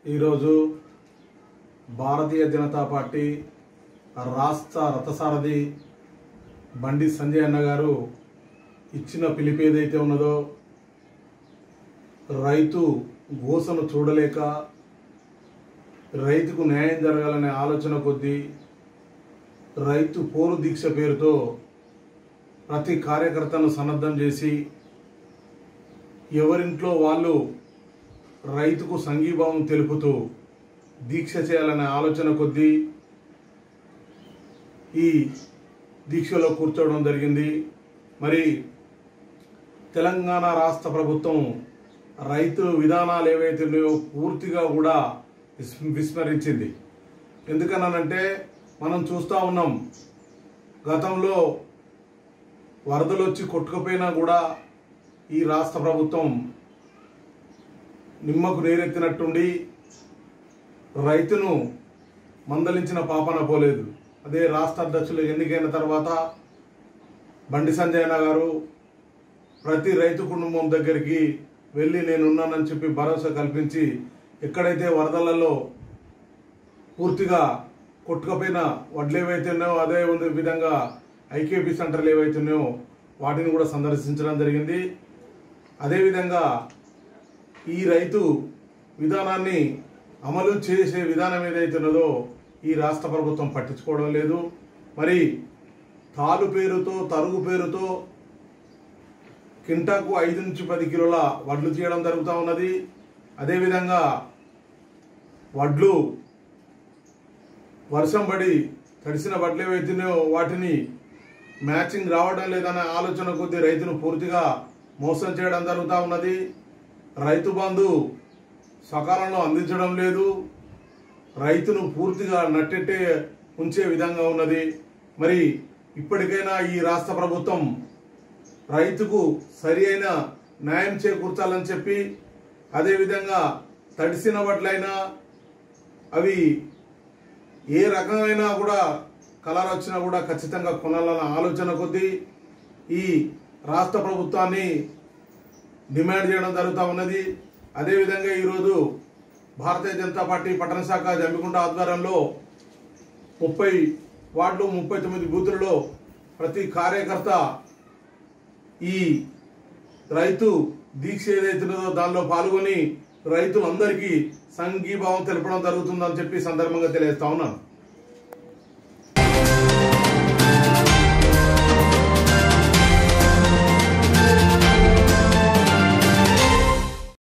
ఈరోజు భారతీయ జనతా పార్టీ రాష్ట్ర రథసారథి బండి సంజయ్ అన్న గారు ఇచ్చిన పిలుపు ఏదైతే ఉన్నదో రైతు గోసను చూడలేక రైతుకు న్యాయం జరగాలనే ఆలోచన కొద్దీ రైతు పోరు దీక్ష పేరుతో ప్రతి కార్యకర్తను సన్నద్ధం చేసి ఎవరింట్లో వాళ్ళు రైతుకు సంఘీభావం తెలుపుతూ దీక్ష చేయాలనే ఆలోచన కొద్దీ ఈ దీక్షలో కూర్చోవడం జరిగింది మరి తెలంగాణ రాష్ట్ర ప్రభుత్వం రైతు విధానాలు ఏవైతే ఉన్నాయో పూర్తిగా కూడా విస్- విస్మరించింది ఎందుకన్నానంటే మనం చూస్తూ ఉన్నాం గతంలో వరదలు వచ్చి కొట్టుకుపోయినా కూడా ఈ రాష్ట్ర ప్రభుత్వం నిమ్మకు నీరెత్తినట్టుండి రైతును మందలించిన పాపన పోలేదు అదే రాష్ట్ర అధ్యక్షులు ఎన్నికైన తర్వాత బండి సంజయ్ అన్న గారు ప్రతి రైతు కుటుంబం దగ్గరికి వెళ్ళి నేనున్నానని చెప్పి భరోసా కల్పించి ఎక్కడైతే వరదలలో పూర్తిగా కొట్టుకపోయిన వడ్లు ఏవైతే ఉన్నాయో అదే ఉంది విధంగా ఐకేపీ సెంటర్లు ఏవైతే ఉన్నాయో వాటిని కూడా సందర్శించడం జరిగింది అదేవిధంగా ఈ రైతు విధానాన్ని అమలు చేసే విధానం ఏదైతే ఉన్నదో ఈ రాష్ట్ర ప్రభుత్వం పట్టించుకోవడం లేదు మరి తాలు పేరుతో తరుగు పేరుతో కింటాకు ఐదు నుంచి పది కిలోల వడ్లు తీయడం జరుగుతూ ఉన్నది అదేవిధంగా వడ్లు వర్షం పడి తడిసిన వడ్లు ఏవైతున్నాయో వాటిని మ్యాచింగ్ రావడం లేదనే ఆలోచన కొద్దీ రైతును పూర్తిగా మోసం చేయడం జరుగుతూ ఉన్నది రైతు బంధు సకాలంలో అందించడం లేదు రైతును పూర్తిగా నట్టెట్టే ఉంచే విధంగా ఉన్నది మరి ఇప్పటికైనా ఈ రాష్ట్ర ప్రభుత్వం రైతుకు సరి అయిన న్యాయం చేకూర్చాలని చెప్పి అదేవిధంగా తడిసిన వడ్లైనా అవి ఏ రకమైన కూడా కలర్ వచ్చినా కూడా ఖచ్చితంగా కొనాలన్న ఆలోచన కొద్దీ ఈ రాష్ట్ర ప్రభుత్వాన్ని డిమాండ్ చేయడం జరుగుతూ ఉన్నది అదేవిధంగా ఈరోజు భారతీయ జనతా పార్టీ పట్టణ శాఖ జమ్మికుంట ఆధ్వర్యంలో ముప్పై వార్డులు ముప్పై తొమ్మిది బూతులలో ప్రతి కార్యకర్త ఈ రైతు దీక్ష ఏదైతున్నదో దానిలో పాల్గొని రైతులందరికీ సంఘీభావం తెలపడం జరుగుతుందని చెప్పి ఈ సందర్భంగా తెలియజేస్తా ఉన్నాను